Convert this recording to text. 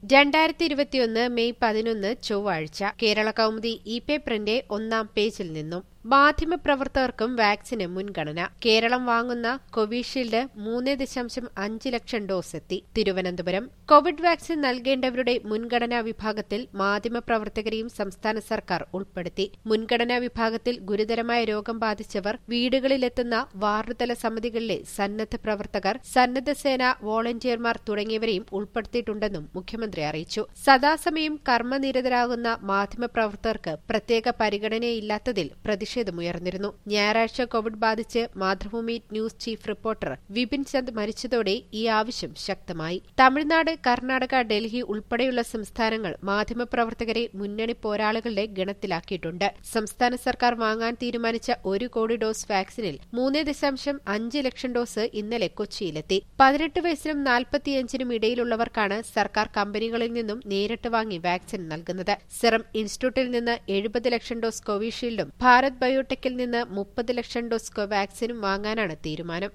രണ്ടായിരത്തി ഇരുപത്തിയൊന്ന് മെയ് പതിനൊന്ന് ചൊവ്വാഴ്ച കേരള കൗമുദി ഇ പേപ്പറിന്റെ ഒന്നാം പേജിൽ നിന്നും മാധ്യമപ്രവർത്തകർക്കും വാക്സിന് മുൻഗണന കേരളം വാങ്ങുന്ന കോവിഷീൽഡ് മൂന്ന് ദശാംശം അഞ്ച് ലക്ഷം ഡോസ് എത്തി തിരുവനന്തപുരം കോവിഡ് വാക്സിൻ നൽകേണ്ടവരുടെ മുൻഗണനാ വിഭാഗത്തിൽ മാധ്യമപ്രവർത്തകരെയും സംസ്ഥാന സർക്കാർ ഉൾപ്പെടുത്തി മുൻഗണനാ വിഭാഗത്തിൽ ഗുരുതരമായ രോഗം ബാധിച്ചവർ വീടുകളിലെത്തുന്ന വാർഡുതല സമിതികളിലെ സന്നദ്ധ പ്രവർത്തകർ സന്നദ്ധസേന വോളണ്ടിയർമാർ തുടങ്ങിയവരെയും ഉൾപ്പെടുത്തിയിട്ടുണ്ടെന്നും മുഖ്യമന്ത്രി അറിയിച്ചു സദാസമയം കർമ്മനിരതരാകുന്ന മാധ്യമപ്രവർത്തകർക്ക് പ്രത്യേക പരിഗണനയില്ലാത്തതിൽ പ്രതിഷേധമുയർന്നിരുന്നു ഞായറാഴ്ച കോവിഡ് ബാധിച്ച് Mathrubhumi news chief reporter Vipin Chand മരിച്ചതോടെ ഈ ആവശ്യം ശക്തമായി തമിഴ്നാട് കർണാടക ഡൽഹി ഉൾപ്പെടെയുള്ള സംസ്ഥാനങ്ങൾ മാധ്യമപ്രവർത്തകരെ മുന്നണി പോരാളികളുടെ ഗണത്തിലാക്കിയിട്ടുണ്ട് സംസ്ഥാന സർക്കാർ വാങ്ങാൻ തീരുമാനിച്ച ഒരു കോടി ഡോസ് വാക്സിനിൽ മൂന്ന് ദശാംശം അഞ്ച് ലക്ഷം ഡോസ് ഇന്നലെ കൊച്ചിയിലെത്തി പതിനെട്ട് വയസ്സിനും നാൽപ്പത്തിയഞ്ചിനും ഇടയിലുള്ളവർക്കാണ് സർക്കാർ കമ്പനികളിൽ നിന്നും നേരിട്ട് വാങ്ങി വാക്സിൻ നൽകുന്നത് സെറം ഇൻസ്റ്റിറ്റ്യൂട്ടിൽ നിന്ന് എഴുപത് ലക്ഷം ഡോസ് കോവിഷീൽഡും ഭാരത് ബയോടെക്കിൽ നിന്ന് മുപ്പത് ലക്ഷം ഡോസ് കോവാക്സിനും വാങ്ങാനാണ് തീരുമാനം